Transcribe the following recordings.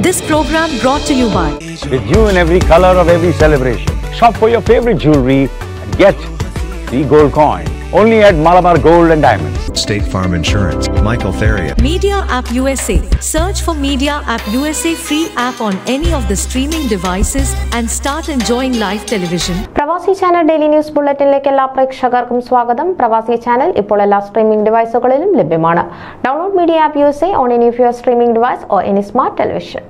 This program brought to you by with you in every color of every celebration. Shop for your favorite jewelry and get the gold coin. Only at Malabar Gold and Diamonds. State Farm Insurance, Michael Theria. Media App USA. Search for Media App USA free app on any of the streaming devices and start enjoying live television. Pravasi channel daily news ബുള്ളറ്റിനിലേക്ക് എല്ലാ പ്രേക്ഷകർക്കും സ്വാഗതം പ്രവാസി channel ഇപ്പോൾ എല്ലാ streaming ഡിവൈസുകളിലും ലഭ്യമാണ് download media app use on any of your streaming device or any smart television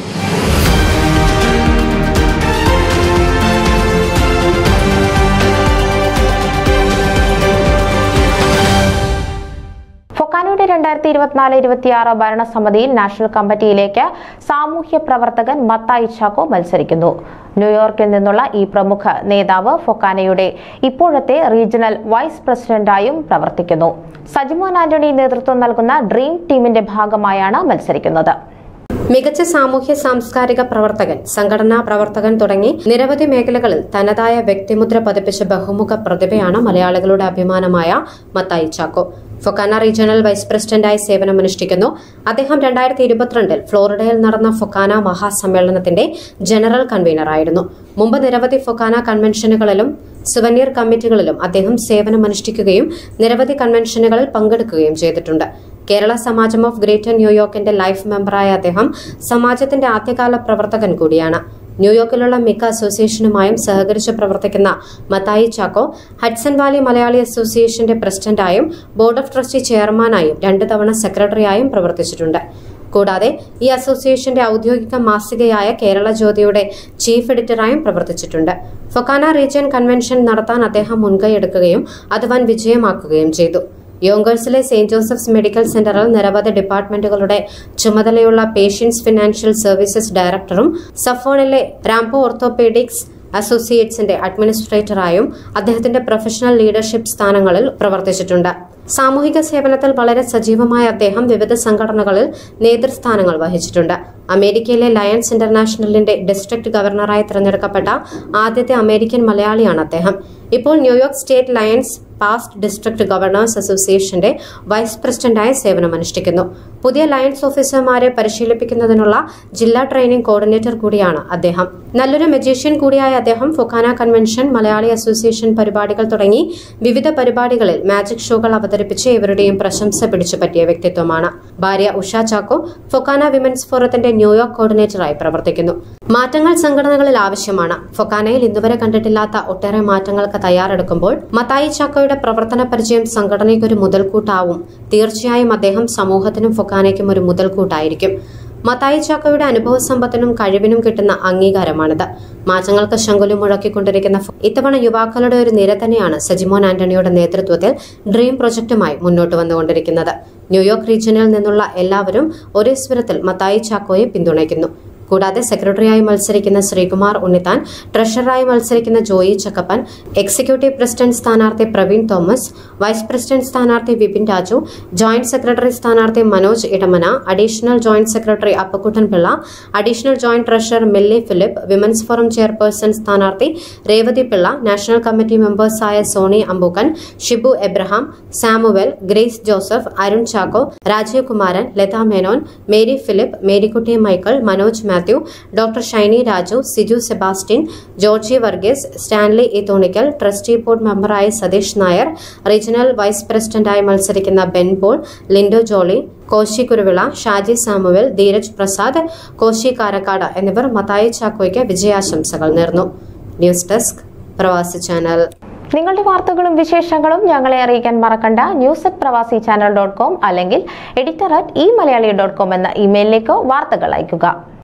ഫൊക്കാനോയുടെ രണ്ടായിരത്തി ഇരുപത്തിനാല് ഇരുപത്തിയാറ് ഭരണസമിതിയിൽ നാഷണൽ കമ്മിറ്റിയിലേക്ക് സാമൂഹ്യ പ്രവർത്തകൻ മത്തായി ചാക്കോ മത്സരിക്കുന്നു ന്യൂയോർക്കിൽ നിന്നുള്ള ഈ പ്രമുഖ നേതാവ് ഫൊക്കാനയുടെ ഇപ്പോഴത്തെ റീജിയണൽ വൈസ് പ്രസിഡന്റായും പ്രവർത്തിക്കുന്നു സജിമോൻ ആന്റണി നേതൃത്വം നൽകുന്ന ഡ്രീം ടീമിന്റെ ഭാഗമായാണ് മത്സരിക്കുന്നത് മികച്ച സാമൂഹ്യ സാംസ്കാരിക പ്രവർത്തകൻ സംഘടനാ പ്രവർത്തകൻ തുടങ്ങി നിരവധി മേഖലകളിൽ തനതായ വ്യക്തിമുദ്ര പതിപ്പിച്ച ബഹുമുഖ പ്രതിഭയാണ് മലയാളികളുടെ അഭിമാനമായ മത്തായി ചാക്കോ ഫൊക്കാന റീജിയണൽ വൈസ് പ്രസിഡന്റായി സേവനമനുഷ്ഠിക്കുന്നു അദ്ദേഹം രണ്ടായിരത്തി ഇരുപത്തിരണ്ടിൽ ഫ്ലോറിഡയിൽ നടന്ന ഫൊക്കാന മഹാസമ്മേളനത്തിന്റെ ജനറൽ കൺവീനറായിരുന്നു മുമ്പ് നിരവധി ഫൊക്കാന കൺവെൻഷനുകളിലും സുവനീർ കമ്മിറ്റികളിലും അദ്ദേഹം സേവനമനുഷ്ഠിക്കുകയും നിരവധി കൺവെൻഷനുകളിൽ പങ്കെടുക്കുകയും ചെയ്തിട്ടുണ്ട് കേരള സമാജം ഓഫ് ഗ്രേറ്റർ ന്യൂയോർക്കിന്റെ ലൈഫ് മെമ്പറായ അദ്ദേഹം സമാജത്തിന്റെ ആദ്യകാല പ്രവർത്തകൻ കൂടിയാണ് ന്യൂയോർക്കിലുള്ള മിക്ക അസോസിയേഷനുമായും സഹകരിച്ച് പ്രവർത്തിക്കുന്ന മത്തായി ചാക്കോ ഹഡ്സൺ വാലി മലയാളി അസോസിയേഷന്റെ പ്രസിഡന്റായും ബോർഡ് ഓഫ് ട്രസ്റ്റി ചെയർമാനായും രണ്ട് തവണ സെക്രട്ടറിയായും പ്രവർത്തിച്ചിട്ടുണ്ട് കൂടാതെ ഈ അസോസിയേഷന്റെ ഔദ്യോഗിക മാസികയായ കേരള ജ്യോതിയുടെ ചീഫ് എഡിറ്ററായും പ്രവർത്തിച്ചിട്ടുണ്ട് ഫൊക്കാന റീജിയൻ കൺവെൻഷൻ നടത്താൻ അദ്ദേഹം മുൻകൈയെടുക്കുകയും അത് വൻ വിജയമാക്കുകയും ചെയ്തു യോങ്കേഴ്സിലെ സെയിന്റ് ജോസഫ്സ് മെഡിക്കൽ സെന്ററിൽ നിരവധി ഡിപ്പാർട്ട്മെന്റുകളുടെ ചുമതലയുള്ള പേഷ്യൻസ് ഫിനാൻഷ്യൽ സർവീസസ് ഡയറക്ടറും സഫോണിലെ റാംപോ ഓർത്തോപീഡിക്സ് അസോസിയേറ്റ്സിന്റെ അഡ്മിനിസ്ട്രേറ്ററായും അദ്ദേഹത്തിന്റെ പ്രൊഫഷണൽ ലീഡർഷിപ്പ് സ്ഥാനങ്ങളിൽ പ്രവർത്തിച്ചിട്ടുണ്ട് സാമൂഹിക സേവനത്തിൽ വളരെ സജീവമായ അദ്ദേഹം വിവിധ സംഘടനകളിൽ നേതൃസ്ഥാനങ്ങൾ വഹിച്ചിട്ടുണ്ട് അമേരിക്കയിലെ ലയൺസ് ഇന്റർനാഷണലിന്റെ ഡിസ്ട്രിക്ട് ഗവർണറായി തിരഞ്ഞെടുക്കപ്പെട്ട ആദ്യത്തെ അമേരിക്കൻ മലയാളിയാണ് അദ്ദേഹം ഇപ്പോൾ New York state lions past district governors അസോസിയേഷന്റെ വൈസ് പ്രസിഡന്റായി സേവനമനുഷ്ഠിക്കുന്നു പുതിയ ലയൺസ് ഓഫീസർമാരെ പരിശീലിപ്പിക്കുന്നതിനുള്ള ജില്ലാ ട്രെയിനിംഗ് കോർഡിനേറ്റർ കൂടിയാണ് അദ്ദേഹം നല്ലൊരു മജീഷ്യൻ കൂടിയായ അദ്ദേഹം ഫൊക്കാന കൺവെൻഷൻ മലയാളി അസോസിയേഷൻ പരിപാടികൾ തുടങ്ങി വിവിധ പരിപാടികളിൽ മാജിക് ഷോകൾ അവതരിപ്പിച്ച് ഇവരുടെയും പ്രശംസ പിടിച്ചുപറ്റിയ വ്യക്തിത്വമാണ് ഭാര്യ ഉഷ ചാക്കോ ഫൊക്കാന വിമൻസ് ഫോറത്തിന്റെ ന്യൂയോർക്ക് കോർഡിനേറ്ററായി പ്രവർത്തിക്കുന്നു മാറ്റങ്ങൾ സംഘടനകളിൽ ആവശ്യമാണ് ഫൊക്കാനയിൽ ഇതുവരെ കണ്ടിട്ടില്ലാത്ത ഒട്ടേറെ മാറ്റങ്ങൾക്ക് തയ്യാറെടുക്കുമ്പോൾ മത്തായി ചാക്കോയുടെ പ്രവർത്തന പരിചയം സംഘടനയ്ക്ക് ഒരു മുതൽക്കൂട്ടാവും തീർച്ചയായും അദ്ദേഹം സമൂഹത്തിനും ഫൊക്കാനയ്ക്കും ഒരു മുതൽക്കൂട്ടായിരിക്കും മത്തായി ചാക്കോയുടെ അനുഭവ സമ്പത്തിനും കഴിവിനും കിട്ടുന്ന അംഗീകാരമാണിത് മാറ്റങ്ങൾക്ക് ശങ്കുലു മുഴക്കിക്കൊണ്ടിരിക്കുന്ന ഫൊ- ഇത്തവണ യുവാക്കളുടെ ഒരു നിര തന്നെയാണ് സജിമോൻ ആന്റണിയുടെ നേതൃത്വത്തിൽ ഡ്രീം പ്രൊജക്ടുമായി മുന്നോട്ട് വന്നുകൊണ്ടിരിക്കുന്നത് ന്യൂയോർക്ക് റീജിയനിൽ നിന്നുള്ള എല്ലാവരും ഒരേ സ്വരത്തിൽ മത്തായി ചാക്കോയെ പിന്തുണയ്ക്കുന്നു കൂടാതെ സെക്രട്ടറിയായി മത്സരിക്കുന്ന ശ്രീകുമാർ ഉണ്ണിത്താൻ ട്രഷററായി മത്സരിക്കുന്ന ജോയി ചക്കപ്പൻ എക്സിക്യൂട്ടീവ് പ്രസിഡന്റ് സ്ഥാനാർത്ഥി പ്രവീൺ തോമസ് വൈസ് പ്രസിഡന്റ് സ്ഥാനാർത്ഥി വിപിൻ രാജു ജോയിന്റ് സെക്രട്ടറി സ്ഥാനാർത്ഥി Manoj Edamana additional joint secretary Appakkuttan Pillai additional joint treasurer Milly Philip women's forum chairperson സ്ഥാനാർത്ഥി രേവതി പിള്ള നാഷണൽ കമ്മിറ്റി മെമ്പേഴ്സായ Soni Ambookkan Shibu Abraham Samuel Grace Joseph Arun Chacko Rajeev Kumaran Latha Menon Mary Philip Marykutty Michael Manoj Mathew doctor Shiny Raju Siju Sebastian Georgy Varghese Stanley E Thonikkal trustee board മെമ്പറായ Satheesh Nair regional vice പ്രസിഡന്റായി മത്സരിക്കുന്ന Ben Paul Lindo Jolly Koshy Kuruvilla Shaji Samuel Dheeraj Prasad Koshy Karakkad എന്നിവർ മത്തായി ചാക്കോയ്ക്ക് വിജയാശംസകൾ നേർന്നു news desk പ്രവാസി channel നിങ്ങളുടെ വാർത്തകളും വിശേഷങ്ങളും ഞങ്ങളെ അറിയിക്കാൻ മറക്കണ്ട news at Pravasi channel dot com അല്ലെങ്കിൽ editor at E Malayali dot com എന്ന ഇമെയിലിലേക്ക് വാർത്തകൾ അയയ്ക്കുക